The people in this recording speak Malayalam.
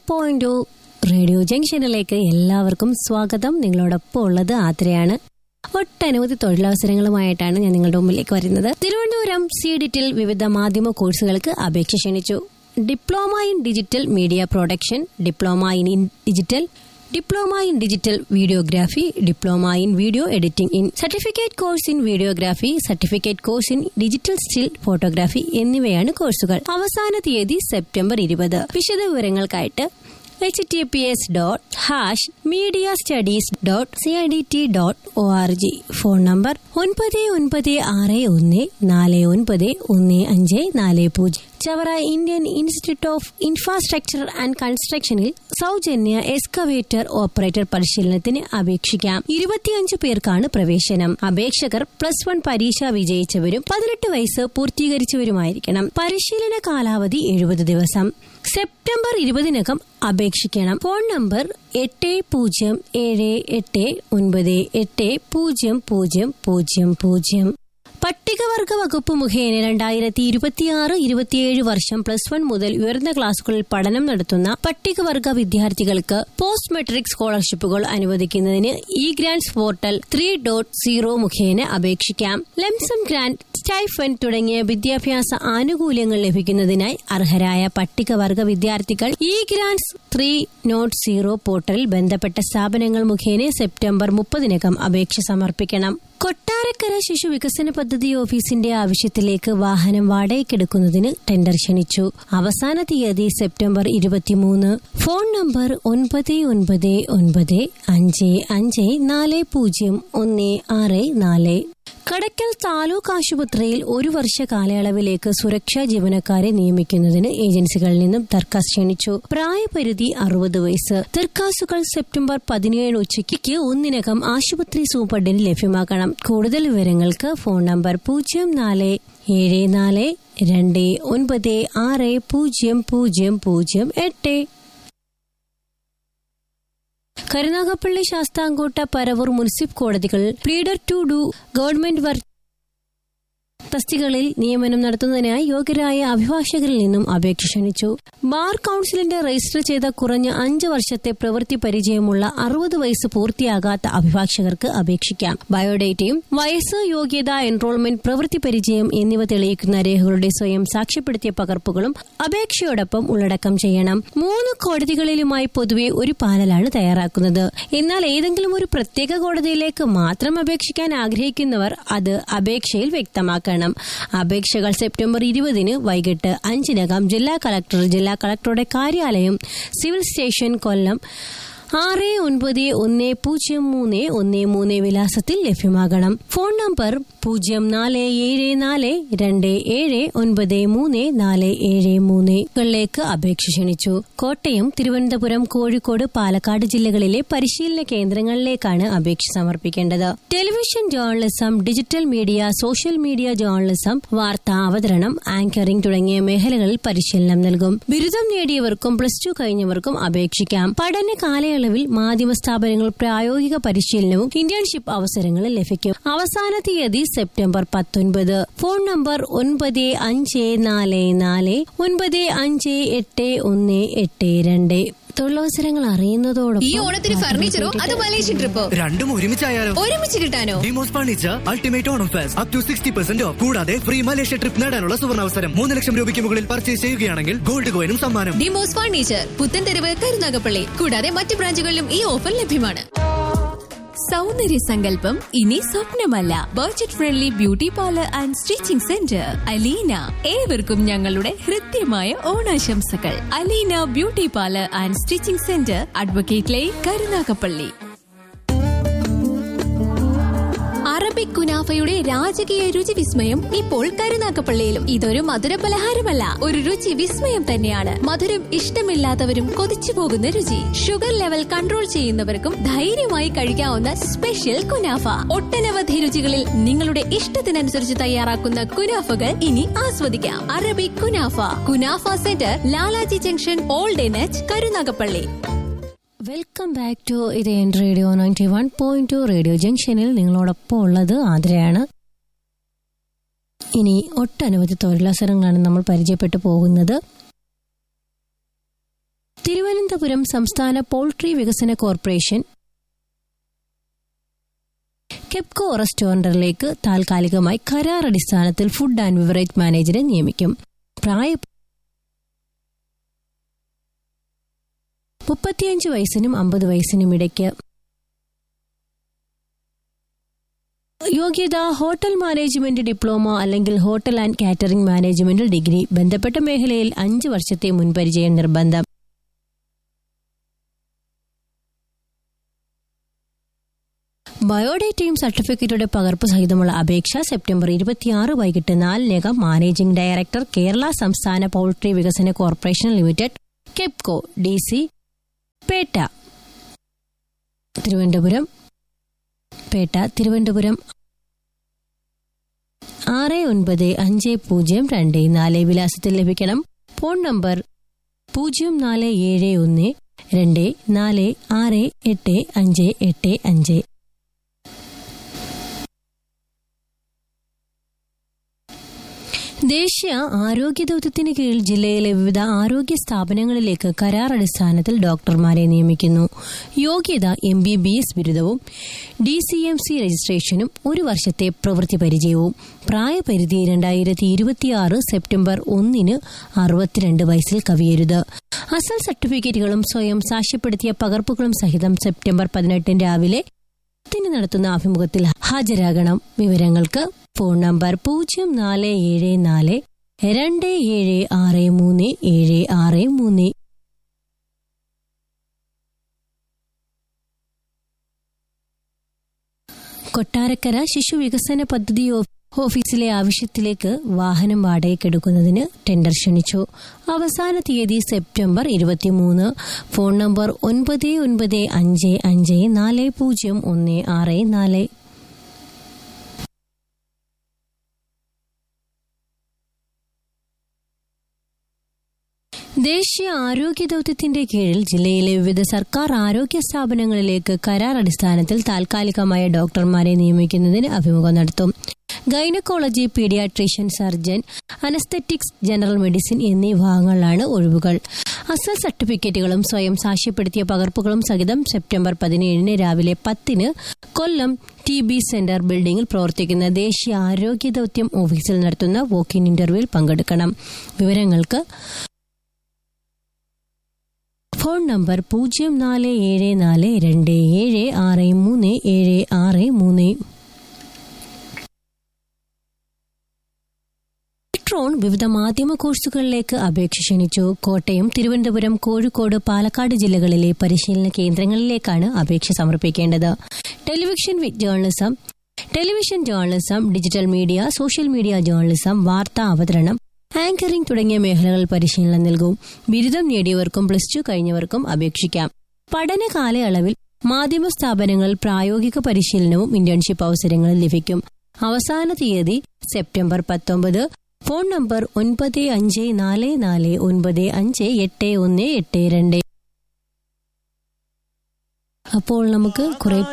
പോയിന്റ് റേഡിയോ ജംഗ്ഷനിലേക്ക് എല്ലാവർക്കും സ്വാഗതം നിങ്ങളോടൊപ്പം ഉള്ളത് ആത്രയാണ് ഒട്ടനവധി തൊഴിലവസരങ്ങളുമായിട്ടാണ് ഞാൻ നിങ്ങളുടെ മുമ്പിലേക്ക് വരുന്നത് തിരുവനന്തപുരം സീഡിറ്റിൽ വിവിധ മാധ്യമ കോഴ്സുകൾക്ക് അപേക്ഷ ക്ഷണിച്ചു diploma in digital media production diploma in digital diploma in digital videography diploma in video editing in certificate course in videography certificate course in digital still photography എന്നിവയാണ് കോഴ്സുകൾ അവസാന തീയതി സെപ്റ്റംബർ ഇരുപത് വിശദവിവരങ്ങൾക്കായിട്ട് H T P S dot hash media studies dot C I D T dot O R G phone number ഒൻപത് ഒൻപത് ആറ് ഒന്ന് നാല് ഒൻപത് ഒന്ന് അഞ്ച് നാല് പൂജ്യം Chavara Indian Institute of Infrastructure and കൺസ്ട്രക്ഷനിൽ സൗജന്യ എക്സ്കവേറ്റർ ഓപ്പറേറ്റർ പരിശീലനത്തിന് അപേക്ഷിക്കാം ഇരുപത്തിയഞ്ച് പേർക്കാണ് പ്രവേശനം അപേക്ഷകർ പ്ലസ് വൺ പരീക്ഷ വിജയിച്ചവരും പതിനെട്ട് വയസ്സ് പൂർത്തീകരിച്ചവരുമായിരിക്കണം പരിശീലന കാലാവധി എഴുപത് ദിവസം സെപ്റ്റംബർ ഇരുപതിനകം അപേക്ഷിക്കണം ഫോൺ നമ്പർ എട്ട് പൂജ്യം ഏഴ് എട്ട് ഒൻപത് എട്ട് പൂജ്യം പൂജ്യം പൂജ്യം പൂജ്യം പട്ടികവർഗ വകുപ്പ് മുഖേന രണ്ടായിരത്തി ഇരുപത്തിയാറ് ഇരുപത്തിയേഴ് വർഷം പ്ലസ് വൺ മുതൽ ഉയർന്ന ക്ലാസുകളിൽ പഠനം നടത്തുന്ന പട്ടികവർഗ വിദ്യാർത്ഥികൾക്ക് പോസ്റ്റ് മെട്രിക് സ്കോളർഷിപ്പുകൾ അനുവദിക്കുന്നതിന് E grants portal three dot zero മുഖേന അപേക്ഷിക്കാം ലെംസം ഗ്രാന്റ് സ്റ്റൈഫൻ തുടങ്ങിയ വിദ്യാഭ്യാസ ആനുകൂല്യങ്ങൾ ലഭിക്കുന്നതിനായി അർഹരായ പട്ടികവർഗ വിദ്യാർത്ഥികൾ E grants three dot zero പോർട്ടലിൽ ബന്ധപ്പെട്ട സ്ഥാപനങ്ങൾ മുഖേന സെപ്റ്റംബർ മുപ്പതിനകം അപേക്ഷ സമർപ്പിക്കണം കൊട്ടാരക്കര ശിശു വികസന പദ്ധതി ഓഫീസിന്റെ ആവശ്യത്തിലേക്ക് വാഹനം വാടകയ്ക്കെടുക്കുന്നതിന് ടെൻഡർ ക്ഷണിച്ചു അവസാന തീയതി സെപ്റ്റംബർ ഇരുപത്തിമൂന്ന് ഫോൺ നമ്പർ ഒൻപത് ഒൻപത് ഒൻപത് അഞ്ച് അഞ്ച് നാല് പൂജ്യം ഒന്ന് ആറ് നാല് കടയ്ക്കൽ താലൂക്ക് ആശുപത്രിയിൽ ഒരു വർഷ കാലയളവിലേക്ക് സുരക്ഷാ ജീവനക്കാരെ നിയമിക്കുന്നതിന് ഏജൻസികളിൽ നിന്നും ദർഖാസ് ക്ഷണിച്ചു പ്രായപരിധി അറുപത് വയസ്സ് ദർഖാസുകൾ സെപ്റ്റംബർ പതിനേഴ് ഉച്ചയ്ക്ക് ഒന്നിനകം ആശുപത്രി സൂപ്രണ്ടിന് ലഭ്യമാക്കണം കൂടുതൽ വിവരങ്ങൾക്ക് ഫോൺ നമ്പർ പൂജ്യം നാല് ഏഴ് നാല് രണ്ട് ഒൻപത് ആറ് പൂജ്യം പൂജ്യം പൂജ്യം എട്ട് കരുനാഗപ്പള്ളി ശാസ്താംകോട്ട പരവൂർ മുനിസിപ്പൽ കോടതികൾ pleader to do government work തസ്തികളിൽ നിയമനം നടത്തുന്നതിനായി യോഗ്യരായ അഭിഭാഷകരിൽ നിന്നും അപേക്ഷ ക്ഷണിച്ചു ബാർ കൌൺസിലിന്റെ രജിസ്റ്റർ ചെയ്ത കുറഞ്ഞ അഞ്ച് വർഷത്തെ പ്രവൃത്തി പരിചയമുള്ള അറുപത് വയസ്സ് പൂർത്തിയാകാത്ത അഭിഭാഷകർക്ക് അപേക്ഷിക്കാം ബയോഡേറ്റയും വയസ്സ് യോഗ്യത എൻറോൾമെന്റ് പ്രവൃത്തി പരിചയം എന്നിവ തെളിയിക്കുന്ന രേഖകളുടെ സ്വയം സാക്ഷ്യപ്പെടുത്തിയ പകർപ്പുകളും അപേക്ഷയോടൊപ്പം ഉള്ളടക്കം ചെയ്യണം മൂന്ന് കോടതികളിലുമായി പൊതുവെ ഒരു പാനലാണ് തയ്യാറാക്കുന്നത് എന്നാൽ ഏതെങ്കിലും ഒരു പ്രത്യേക കോടതിയിലേക്ക് മാത്രം അപേക്ഷിക്കാൻ ആഗ്രഹിക്കുന്നവർ അത് അപേക്ഷയിൽ വ്യക്തമാക്കണം അപേക്ഷകൾ സെപ്റ്റംബർ ഇരുപതിന് വൈകിട്ട് അഞ്ചിനകം ജില്ലാ കളക്ടർ ജില്ലാ കളക്ടറുടെ കാര്യാലയം സിവിൽ സ്റ്റേഷൻ കൊല്ലം ആറ് ഒൻപത് ഒന്ന് പൂജ്യം മൂന്ന് ഒന്ന് മൂന്ന് വിലാസത്തിൽ ലഭ്യമാകണം ഫോൺ നമ്പർ പൂജ്യം നാല് ഏഴ് നാല് രണ്ട് ഏഴ് ഒൻപത് മൂന്ന് നാല് ഏഴ് മൂന്ന് കളിലേക്ക് അപേക്ഷ ക്ഷണിച്ചു കോട്ടയം തിരുവനന്തപുരം കോഴിക്കോട് പാലക്കാട് ജില്ലകളിലെ പരിശീലന കേന്ദ്രങ്ങളിലേക്കാണ് അപേക്ഷ സമർപ്പിക്കേണ്ടത് television journalism digital media social media journalism വാർത്താ അവതരണം ആങ്കറിംഗ് തുടങ്ങിയ മേഖലകളിൽ പരിശീലനം നൽകും ബിരുദം നേടിയവർക്കും പ്ലസ് ടു കഴിഞ്ഞവർക്കും അപേക്ഷിക്കാം പഠന കാലയളവിൽ മാധ്യമ സ്ഥാപനങ്ങൾ പ്രായോഗിക പരിശീലനവും ഇന്റേൺഷിപ്പ് അവസരങ്ങളും ലഭിക്കും അവസാന തീയതി സെപ്റ്റംബർ പത്തൊൻപത് ഫോൺ നമ്പർ ഒൻപത് അഞ്ച് നാല് നാല് ഒൻപത് അഞ്ച് എട്ട് ഒന്ന് എട്ട് രണ്ട് തൊഴിലവസരങ്ങൾ ഈ അറിയുന്നതോടൊപ്പം ഓണത്തിന് ഫർണിച്ചറോ അത് മലേഷ്യൻ ട്രിപ്പോ രണ്ടും ഒരുമിച്ചായാലോ ഒരുമിച്ച് കിട്ടാനോ Demos furniture ultimate Onam fest up to sixty percent off കൂടാതെ ഫ്രീ മലേഷ്യ ട്രിപ്പ് നേടാനുള്ള സുവർണാവസരം മൂന്ന് ലക്ഷം രൂപയ്ക്ക് മുകളിൽ പർച്ചേസ് ചെയ്യുകയാണെങ്കിൽ ഗോൾഡ് കോയിനും സമ്മാനം ഡിമോസ് ഫർണിച്ചർ പുത്തൻതെരുവ് കരുനാഗപ്പള്ളി കൂടാതെ മറ്റു ബ്രാഞ്ചുകളിലും ഈ ഓഫർ ലഭ്യമാണ് സൗന്ദര്യ സങ്കല്പം ഇനി സ്വപ്നമല്ല budget friendly beauty parlour and stitching centre Aleena ഏവർക്കും ഞങ്ങളുടെ ഹൃദ്യമായ ഓണാശംസകൾ Aleena beauty parlour and stitching centre advocate lane Karunagappally Arabic കുനാഫയുടെ രാജകീയ രുചി വിസ്മയം ഇപ്പോൾ കരുനാക്കപ്പള്ളിയിലും ഇതൊരു മധുര പലഹാരമല്ല ഒരു രുചി വിസ്മയം തന്നെയാണ് മധുരം ഇഷ്ടമില്ലാത്തവരും കൊതിച്ചു പോകുന്ന രുചി ഷുഗർ ലെവൽ കൺട്രോൾ ചെയ്യുന്നവർക്കും ധൈര്യമായി കഴിക്കാവുന്ന സ്പെഷ്യൽ കുനാഫ ഒട്ടനവധി രുചികളിൽ നിങ്ങളുടെ ഇഷ്ടത്തിനനുസരിച്ച് തയ്യാറാക്കുന്ന കുനാഫകൾ ഇനി ആസ്വദിക്കാം Arabic kunafa kunafa centre Lalaji junction old H Karunagappally welcome back to ഇത് N radio ninety one point two radio ജംഗ്ഷനിൽ നിങ്ങളോടൊപ്പം ഉള്ളത് ആതിരയാണ് ഇനി ഒട്ടനവധി തൊഴിലവസരങ്ങളാണ് നമ്മൾ പരിചയപ്പെട്ടു പോകുന്നത് തിരുവനന്തപുരം സംസ്ഥാന പോൾട്രി വികസന കോർപ്പറേഷൻ കെപ്കോ റെസ്റ്റോറന്റിലേക്ക് താൽക്കാലികമായി കരാർ അടിസ്ഥാനത്തിൽ ഫുഡ് ആൻഡ് ബിവറേജ് മാനേജറെ നിയമിക്കും പ്രായ മുപ്പത്തിയഞ്ച് വയസ്സിനും അമ്പത് വയസ്സിനും ഇടയ്ക്ക് യോഗ്യത ഹോട്ടൽ മാനേജ്മെന്റ് ഡിപ്ലോമ അല്ലെങ്കിൽ ഹോട്ടൽ ആൻഡ് കാറ്ററിംഗ് മാനേജ്മെന്റിൽ ഡിഗ്രി ബന്ധപ്പെട്ട മേഖലയിൽ അഞ്ച് വർഷത്തെ മുൻപരിചയം നിർബന്ധം ബയോഡേറ്റയും സർട്ടിഫിക്കറ്റുടെ പകർപ്പ് സഹിതമുള്ള അപേക്ഷ സെപ്റ്റംബർ ഇരുപത്തിയാറ് വൈകിട്ട് നാലിനകം മാനേജിംഗ് ഡയറക്ടർ കേരള സംസ്ഥാന പൌൾട്രി വികസന corporation limited KEPCO D C Pettah Thiruvananthapuram Pettah Thiruvananthapuram ആറ് ഒൻപത് അഞ്ച് പൂജ്യം രണ്ട് നാല് വിലാസത്തിൽ ലഭിക്കണം ഫോൺ നമ്പർ പൂജ്യം നാല് ഏഴ് ഒന്ന് രണ്ട് നാല് ആറ് എട്ട് അഞ്ച് എട്ട് അഞ്ച് ദേശീയ ആരോഗ്യ ദൌത്യത്തിന് കീഴിൽ ജില്ലയിലെ വിവിധ ആരോഗ്യ സ്ഥാപനങ്ങളിലേക്ക് കരാർ അടിസ്ഥാനത്തിൽ ഡോക്ടർമാരെ നിയമിക്കുന്നു യോഗ്യത എം ബി ബി എസ് ബിരുദവും ഡി സി എം സി രജിസ്ട്രേഷനും ഒരു വർഷത്തെ പ്രവൃത്തി പരിചയവും പ്രായപരിധി രണ്ടായിരത്തി ഇരുപത്തിയാറ് സെപ്റ്റംബർ ഒന്നിന് അറുപത്തിരണ്ട് വയസ്സിൽ കവിയരുത് അസൽ സർട്ടിഫിക്കറ്റുകളും സ്വയം സാക്ഷ്യപ്പെടുത്തിയ പകർപ്പുകളും സഹിതം സെപ്റ്റംബർ പതിനെട്ടിന് രാവിലെ ത്തിന് നടത്തുന്ന അഭിമുഖത്തിൽ ഹാജരാകണം വിവരങ്ങൾക്ക് ഫോൺ നമ്പർ പൂജ്യം നാല് ഏഴ് നാല് രണ്ട് ഏഴ് ആറ് മൂന്ന് ഏഴ് ആറ് മൂന്ന് കൊട്ടാരക്കര ശിശു വികസന പദ്ധതി ഓ- ഓഫീസിലെ ആവശ്യത്തിലേക്ക് വാഹനം വാടകയ്ക്കെടുക്കുന്നതിന് ടെൻഡർ ക്ഷണിച്ചു അവസാന തീയതി സെപ്റ്റംബർ ഇരുപത്തിമൂന്ന് ഫോൺ നമ്പർ ഒൻപത് ഒൻപത് അഞ്ച് അഞ്ച് നാല് പൂജ്യം ഒന്ന് ആറ് നാല് ദേശീയ ആരോഗ്യ ദൌത്യത്തിന്റെ കീഴിൽ ജില്ലയിലെ വിവിധ സർക്കാർ ആരോഗ്യ സ്ഥാപനങ്ങളിലേക്ക് കരാർ അടിസ്ഥാനത്തിൽ താൽക്കാലികമായ ഡോക്ടർമാരെ നിയമിക്കുന്നതിന് അഭിമുഖം നടത്തും gynaecology paediatrician surgeon anaesthetics general medicine എന്നീ വിഭാഗങ്ങളിലാണ് ഒഴിവുകൾ അസൽ സർട്ടിഫിക്കറ്റുകളും സ്വയം സാക്ഷ്യപ്പെടുത്തിയ പകർപ്പുകളും സഹിതം സെപ്റ്റംബർ പതിനേഴിന് രാവിലെ പത്തിന് കൊല്ലം ടി ബി സെന്റർ ബിൽഡിംഗിൽ പ്രവർത്തിക്കുന്ന ദേശീയ ആരോഗ്യ ദൌത്യം ഓഫീസിൽ നടത്തുന്ന വോക്കിൻ ഇന്റർവ്യൂവിൽ പങ്കെടുക്കണം വിവരങ്ങൾക്ക് ഫോൺ നമ്പർ പൂജ്യം നാല് ഏഴ് നാല് രണ്ട് ഏഴ് ആറ് മൂന്ന് ഏഴ് ആറ് മൂന്ന് ഇലക്ട്രോൺ വിവിധ മാധ്യമ കോഴ്സുകളിലേക്ക് അപേക്ഷ ക്ഷണിച്ചു കോട്ടയം തിരുവനന്തപുരം കോഴിക്കോട് പാലക്കാട് ജില്ലകളിലെ പരിശീലന കേന്ദ്രങ്ങളിലേക്കാണ് അപേക്ഷ സമർപ്പിക്കേണ്ടത് television with journalism television journalism digital media social media journalism വാർത്താ അവതരണം ആങ്കറിംഗ് തുടങ്ങിയ മേഖലകളിൽ പരിശീലനം നൽകും ബിരുദം നേടിയവർക്കും പ്ലസ് ടു കഴിഞ്ഞവർക്കും അപേക്ഷിക്കാം പഠന കാലയളവിൽ മാധ്യമ സ്ഥാപനങ്ങളിൽ പ്രായോഗിക പരിശീലനവും ഇന്റേൺഷിപ്പ് അവസരങ്ങളും ലഭിക്കും അവസാന തീയതി സെപ്റ്റംബർ പത്തൊമ്പത് ഫോൺ നമ്പർ ഒൻപത് അഞ്ച് നാല് നാല് ഒൻപത് അഞ്ച് എട്ട് ഒന്ന് എട്ട് രണ്ട് അപ്പോൾ നമുക്ക് കുറെ